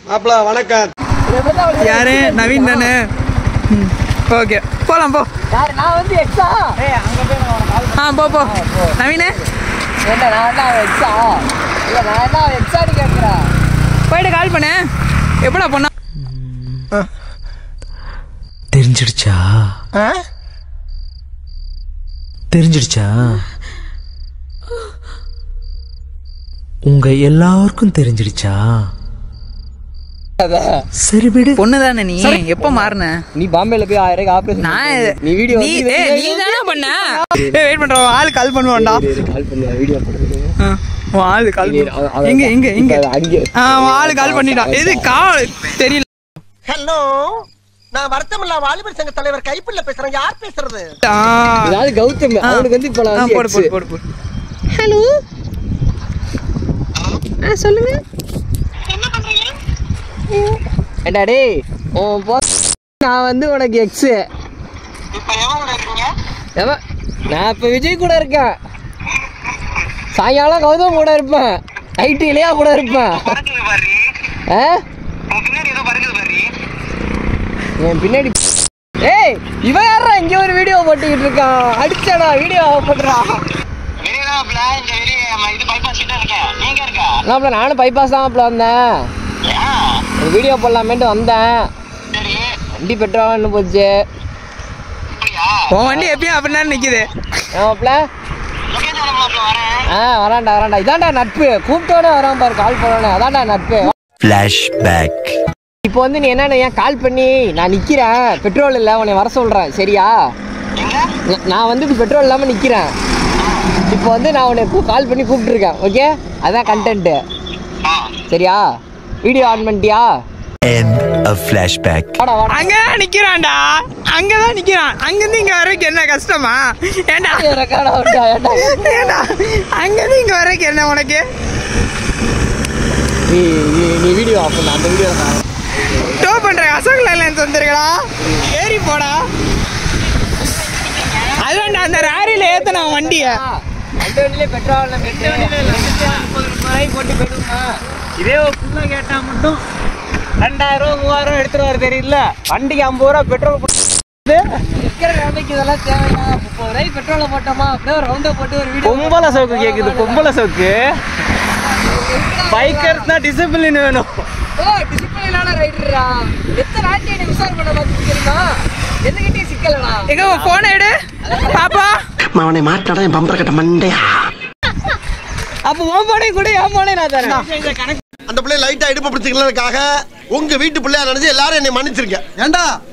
மாப்பிள வணக்கம் யாரு நவீன் தானே ஓகே போலாம் போ யாரு நான் வந்து எக்ஸா ஆ போ போ நவீனே என்ன நான் என்ன எக்ஸா இல்ல நான் என்ன எக்ஸான்னு கேட்கிறேன் போயிட்டு கால் பண்ணு எப்படா பொண்ணா தெரிஞ்சிடுச்சா தெரிஞ்சிடுச்சா உங்க எல்லாருக்கும் தெரிஞ்சிடுச்சா சரி விடு பொண்ணு தானே நீ எப்போ மாறின நீ பாம்பேல போய் ஆயிரம் ரூபாய்க்கு ஆபரேஷன் நான் நீ வீடியோ நீ ஏய், நீ தானே பண்ண ஏய் வெயிட் பண்றோம் ஆள் கால் பண்ணுவான்டா கால் பண்ணு வீடியோ போடுறது ஆ, உன் ஆளு கால் பண்ணு. எங்க எங்க எங்க அங்கே ஆ உன் ஆளு கால் பண்ணிட்டான் எது கால் தெரியல ஹலோ நான் வருத்தமில்லா வாலிபர் சங்க தலைவர் கைப்பிள்ள பேசுறேன் யார் பேசுறது ஆ, அதாவது கௌதம் அவனுக்கு வந்து இப்போ ஆ, நான் போடு வந்து போடு X. போடு போடு ஏண்டா டேய் உன் போ நான் வந்து உனக்கு எக்ஸ் நான் இப்போ விஜய் கூட இருக்கேன் சாயங்காலம் கௌதம் கூட இருப்பேன் நைட்டு இளையா கூட இருப்பேன் ஆ என் பின்னாடி ஏய் இவன் யாரா இங்க ஒரு வீடியோ போட்டுக்கிட்டு இருக்கான் அடிச்சானா வீடியோ பண்றான் நான் நானும் பைபாஸ் தான் அப்பல வந்தேன் ஒரு வீடியோ போடலாமேன்ட்டு வந்தேன் வண்டி பெட்ரோல் போச்சு உன் வண்டி எப்பயும் அப்படின்னா நிக்குது ஏமாப்ல ஆ வரான்டா வரான்டா இதான்டா நட்பு கூப்பிட்டோன்னே வரான் பாரு கால் பண்ணோன்னே அதான்டா நட்பு ஃப்ளாஷ்பேக் இப்போ வந்து நீ என்ன ஏன் கால் பண்ணி நான் நிக்கிறேன் பெட்ரோல் இல்லை உன்னை வர சொல்றேன் சரியா நா- நான் வந்து இப்போ பெட்ரோல் இல்லாமல் நிக்கிறேன் இப்போ வந்து நான் உன்னை கால் பண்ணி கூப்பிட்டுருக்கேன் ஓகே அதான் கண்டென்ட்டு சரியா வீடியோ ஆன் பண்ணிட்டியா end of flashback வாடா வாடா அங்கதான் நிக்கிறான்டா அங்கதான் நிக்கிறான் அங்கிருந்து இங்க வரைக்கும் என்ன கஷ்டமா ஏண்டா ரெக்கார்ட் ஆகட்டா ஏன்டா ஏண்டா அங்கிருந்து இங்க வரைக்கும் என்ன உனக்கு நீ நீ- நீ வீடியோ ஆஃப் பண்ண அந்த வீடியோ டோ பண்ற அசோக் லைலன்ஸ் வந்துருக்கடா ஏறி போடா அதுவேண்டா அந்த ராரியில ஏத்தன வண்டிய அந்த வண்டியிலே பெட்ரோல் முப்பது ரூபாய் போட்டு போயிடுமா இதே ஃபுல்லாக கேட்டால் மட்டும் ரெண்டாயிரம் ரூபா மூவாயிரம் ரூபா எடுத்துட்டு வர தெரியல வண்டிக்கு ஐம்பது ரூபா பெட்ரோல் இருக்கிற நிலைமைக்கு இதெல்லாம் தேவையா முப்பது ரூபாய்க்கு பெட்ரோலை போட்டோமா அப்படியே ஒரு ரவுண்டை போட்டு ஒரு வீடியோ பொம்பளை சவுக்கு கேக்குது பொம்பளை சவுக்கு பைக்கர்ஸ் தான் டிசிப்ளின் வேணும் ஓ டிசிப்ளினான ரைடரா எத்தனை நாட்டி என்ன விசாரணை பண்ண பார்த்து தெரியுமா எதுக்கிட்டே சிக்கலடா எங்க உன் போனை எடு பாப்பா அவனை மாட்டாடா என் பம்பர கட்ட மண்டையா அப்ப உன் போனை கூட என் போனை நான் தரேன் அந்த பிள்ளை லைட்டா இடுப்பு பிடிச்சிக்கலதுக்காக உங்க வீட்டு பிள்ளையா நினைச்சு எல்லாரும் என்னை மன்னிச்சிருக்கேன் ஏண்டா